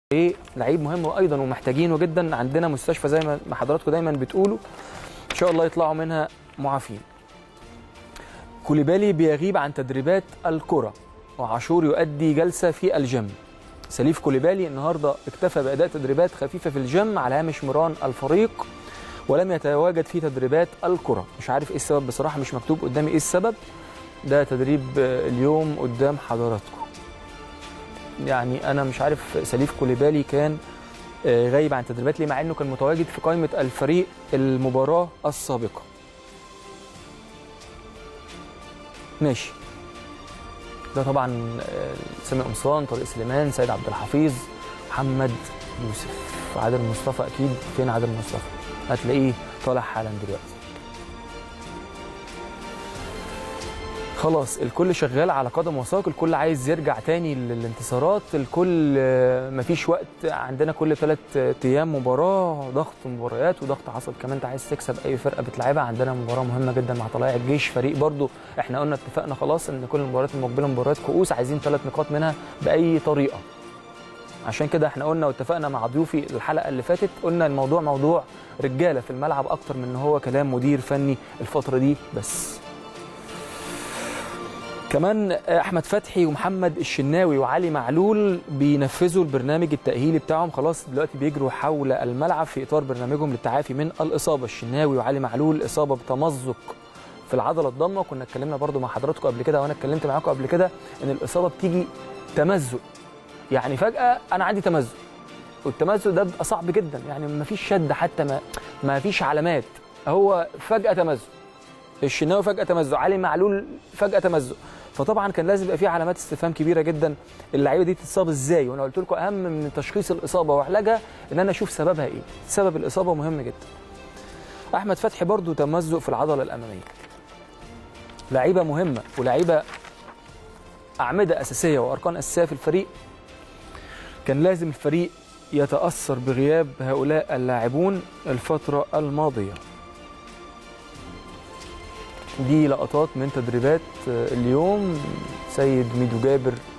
ايه لعيب مهم وايضا ومحتاجينه جدا عندنا مستشفى زي ما حضراتكم دايما بتقولوا ان شاء الله يطلعوا منها معافين كوليبالي بيغيب عن تدريبات الكره وعاشور يؤدي جلسه في الجيم سليف كوليبالي النهارده اكتفى باداء تدريبات خفيفه في الجيم على هامش مران الفريق ولم يتواجد في تدريبات الكره مش عارف ايه السبب بصراحه مش مكتوب قدامي ايه السبب ده تدريب اليوم قدام حضراتكم يعني انا مش عارف سليف كوليبالي كان غايب عن تدريبات ليه مع انه كان متواجد في قائمه الفريق المباراه السابقه ماشي ده طبعا سامي قمصان طارق سليمان سيد عبد الحفيظ محمد يوسف عادل مصطفى اكيد فين عادل مصطفى هتلاقيه طالع حالا دلوقتي خلاص الكل شغال على قدم وساق الكل عايز يرجع تاني للانتصارات الكل مفيش وقت عندنا كل ثلاث ايام مباراه ضغط مباريات وضغط عصب كمان انت عايز تكسب اي فرقه بتلعبها عندنا مباراه مهمه جدا مع طلائع الجيش فريق برضو احنا قلنا اتفقنا خلاص ان كل المباريات المقبله مباريات كؤوس عايزين ثلاث نقاط منها باي طريقه عشان كده احنا قلنا واتفقنا مع ضيوفي الحلقه اللي فاتت قلنا الموضوع موضوع رجاله في الملعب اكتر من ان هو كلام مدير فني الفتره دي بس كمان احمد فتحي ومحمد الشناوي وعلي معلول بينفذوا البرنامج التاهيلي بتاعهم خلاص دلوقتي بيجروا حول الملعب في اطار برنامجهم للتعافي من الاصابه الشناوي وعلي معلول اصابه بتمزق في العضله الضمه كنا اتكلمنا برضو مع حضراتكم قبل كده وانا اتكلمت معاكم قبل كده ان الاصابه بتيجي تمزق يعني فجاه انا عندي تمزق والتمزق ده بيبقى صعب جدا يعني ما فيش شد حتى ما ما فيش علامات هو فجاه تمزق الشناوي فجاه تمزق علي معلول فجاه تمزق فطبعا كان لازم يبقى في علامات استفهام كبيره جدا اللعيبه دي تتصاب ازاي وانا قلت لكم اهم من تشخيص الاصابه وعلاجها ان انا اشوف سببها ايه سبب الاصابه مهم جدا احمد فتحي برضو تمزق في العضله الاماميه لعيبه مهمه ولعيبه اعمده اساسيه واركان اساسيه في الفريق كان لازم الفريق يتاثر بغياب هؤلاء اللاعبون الفتره الماضيه دي لقطات من تدريبات اليوم سيد ميدو جابر